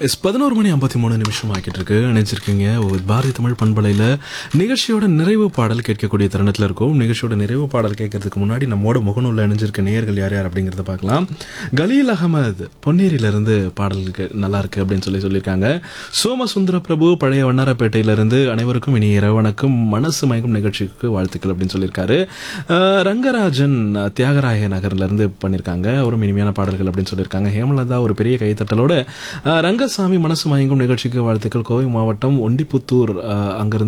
S பதினோரு மணி ஐம்பத்தி மூணு நிமிஷம் ஆக்கிட்டு இருக்கு நினைச்சிருக்கீங்க ஒரு பாரதி தமிழ் பண்பலையில் நிகழ்ச்சியோட நிறைவு பாடல் கேட்கக்கூடிய தருணத்தில் இருக்கும் நிகழ்ச்சியோட நிறைவு பாடல் கேட்கறதுக்கு முன்னாடி நம்மோட முகநூலில் இணைஞ்சிருக்க நேயர்கள் யார் யார் அப்படிங்கிறத பார்க்கலாம் கலீல் அகமது பொன்னேரியிலிருந்து பாடலுக்கு நல்லா இருக்கு அப்படின்னு சொல்லி சொல்லியிருக்காங்க சோமசுந்தர பிரபு பழைய வண்ணாரப்பேட்டையிலிருந்து அனைவருக்கும் இனி இரவணக்கும் மனசு மயக்கும் நிகழ்ச்சிக்கு வாழ்த்துக்கள் அப்படின்னு சொல்லியிருக்காரு அஹ், ரங்கராஜன் அஹ், தியாகராய நகர்ல இருந்து பண்ணியிருக்காங்க அவரும் இனிமையான பாடல்கள் அப்படின்னு சொல்லியிருக்காங்க ஹேமலதா ஒரு பெரிய கைத்தட்டலோட அஹ், ரங்கசாமி மனசு மயங்கும் நிகழ்ச்சிக்கு வாழ்த்துக்கள் கோவை மாவட்டம் ஒண்டிப்புத்தூர் அஹ், அங்கிருந்து